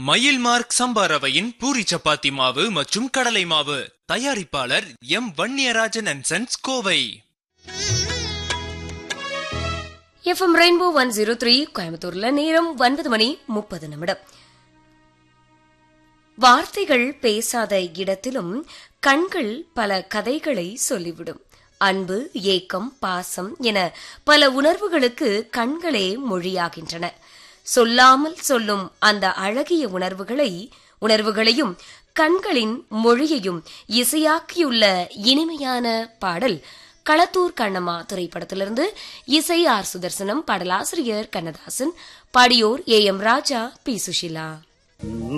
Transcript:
மயில் மார்க் சம்பா ரவையின் பூரி சப்பாத்தி மாவு மற்றும் கடலை மாவு தயாரிப்பாளர் M Vanniyarajan and sons Kovai FM rainbow one zero three கோயம்புத்தூர்ல நேரம் ஒன்பது மணி முப்பது நிமிடம் வார்த்தைகள் பேசாத இடத்திலும் கண்கள் பல கதைகளை சொல்லிவிடும் அன்பு ஏக்கம் பாசம் என பல உணர்வுகளுக்கு கண்களே மொழியாகின்றன சொல்லாமல் சொல்லும் அந்த அழகிய உணர்வுகளை உணர்வுகளையும் கண்களின் மொழியையும் இசையாக்கியுள்ள இனிமையான பாடல் களத்தூர் கண்ணம்மா திரைப்படத்திலிருந்து இசை ஆர் சுதர்சனம் பாடலாசிரியர் கண்ணதாசன் பாடியோர் A M Raja P Sushila